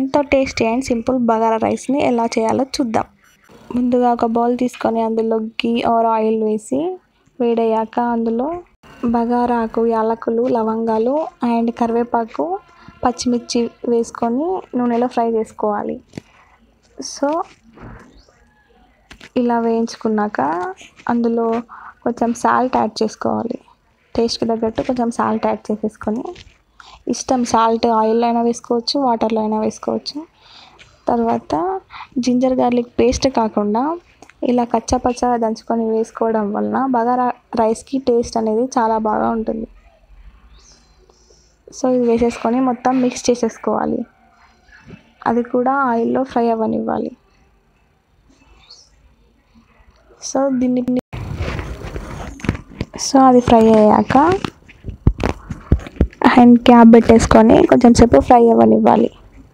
ఎంతో tasty and simple bagara రైస్ని ఎలా చేయాలో చూద్దాం ముందుగా ఒక బౌల్ తీసుకొని అందులో గీ ఆర్ ఆయిల్ వేసి వేడయ్యాక అందులో బగారాకు యాలకులు లవంగాలు అండ్ కరివేపాకు పచ్చిమిర్చి వేసుకొని నూనెలో ఫ్రై చేసుకోవాలి సో ఇలా వేయించుకున్నాక అందులో కొంచెం సాల్ట్ యాడ్ చేసుకోవాలి టేస్ట్కి తగ్గట్టు కొంచెం సాల్ట్ యాడ్ చేసేసుకొని ఇష్టం సాల్ట్ ఆయిల్లో అయినా వేసుకోవచ్చు వాటర్లో అయినా వేసుకోవచ్చు తర్వాత జింజర్ గార్లిక్ పేస్ట్ కాకుండా ఇలా కచ్చాపచ్చగా దంచుకొని వేసుకోవడం వలన బగారా రైస్కి టేస్ట్ అనేది చాలా బాగా ఉంటుంది సో ఇది వేసేసుకొని మొత్తం మిక్స్ చేసేసుకోవాలి అది కూడా ఆయిల్లో ఫ్రై అవ్వనివ్వాలి సో దీన్ని సో అది ఫ్రై అయ్యాక అండ్ క్యాప్ పెట్టేసుకొని కొంచెం సేపు ఫ్రై అవ్వనివ్వాలి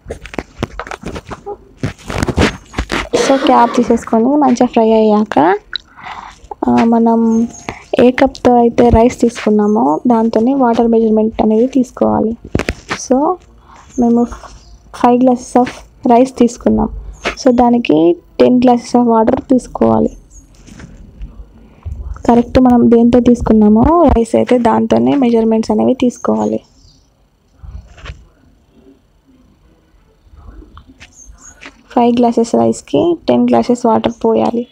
సో క్యాప్ తీసేసుకొని మంచిగా ఫ్రై అయ్యాక మనం ఏ కప్తో అయితే రైస్ తీసుకున్నామో దాంతో వాటర్ మెజర్మెంట్ అనేది తీసుకోవాలి సో మేము ఫైవ్ గ్లాసెస్ ఆఫ్ రైస్ తీసుకున్నాం సో దానికి టెన్ గ్లాసెస్ ఆఫ్ వాటర్ తీసుకోవాలి కరెక్ట్ మనం దేంతో తీసుకున్నామో రైస్ అయితే దాంతోనే మెజర్మెంట్స్ అనేవి తీసుకోవాలి ఫైవ్ గ్లాసెస్ రైస్కి టెన్ గ్లాసెస్ వాటర్ పోయాలి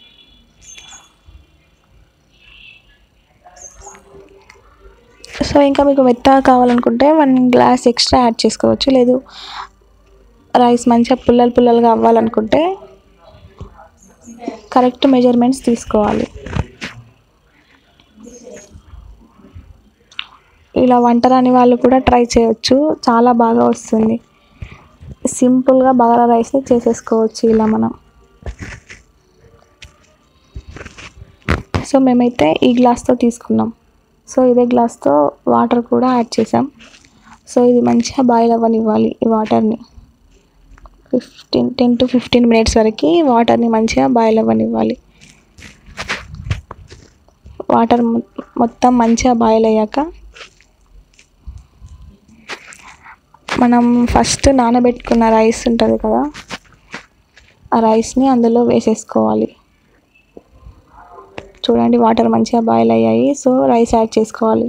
సో ఇంకా మీకు మెత్తగా కావాలనుకుంటే వన్ గ్లాస్ ఎక్స్ట్రా యాడ్ చేసుకోవచ్చు లేదు రైస్ మంచిగా పుల్లలు పుల్లలుగా అవ్వాలనుకుంటే కరెక్ట్ మెజర్మెంట్స్ తీసుకోవాలి ఇలా వంట రాని వాళ్ళు కూడా ట్రై చేయొచ్చు చాలా బాగా వస్తుంది సింపుల్గా బగారా రైస్ని చేసేసుకోవచ్చు ఇలా మనం సో మేమైతే ఈ గ్లాస్తో తీసుకున్నాం సో ఇదే గ్లాస్తో వాటర్ కూడా యాడ్ చేసాం సో ఇది మంచిగా బాయిల్ అవ్వనివ్వాలి ఈ వాటర్ని fifteen ten to fifteen minutes వరకు వాటర్ని మంచిగా బాయిల్ అవ్వనివ్వాలి వాటర్ మొత్తం మంచిగా బాయిల్ అయ్యాక మనం ఫస్ట్ నానబెట్టుకున్న రైస్ ఉంటుంది కదా ఆ రైస్ని అందులో వేసేసుకోవాలి చూడండి వాటర్ మంచిగా బాయిల్ అయ్యాయి సో రైస్ యాడ్ చేసుకోవాలి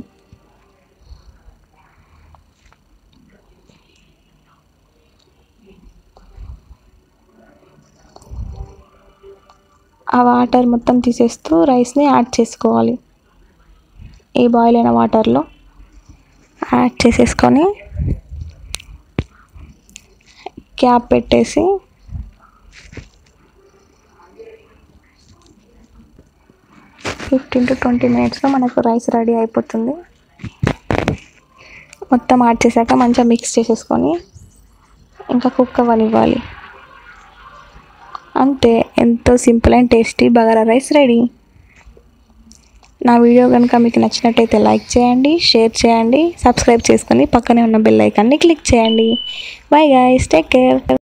ఆ వాటర్ మొత్తం తీసేస్తూ రైస్ని యాడ్ చేసుకోవాలి ఈ బాయిల్ అయిన వాటర్లో యాడ్ చేసేసుకొని క్యాప్ పెట్టేసి ఫిఫ్టీన్ టు ట్వంటీ మినిట్స్లో మనకు రైస్ రెడీ అయిపోతుంది మొత్తం యాడ్ చేశాక మంచిగా మిక్స్ చేసేసుకొని ఇంకా కుక్ అవ్వనివ్వాలి అంతే ఎంతో simple and tasty bagara rice ready నా వీడియో కనుక మీకు నచ్చినట్టయితే లైక్ చేయండి షేర్ చేయండి సబ్స్క్రైబ్ చేసుకొని పక్కనే ఉన్న బెల్ ఐకాన్ని క్లిక్ చేయండి బాయ్ గాయస్ టేక్ కేర్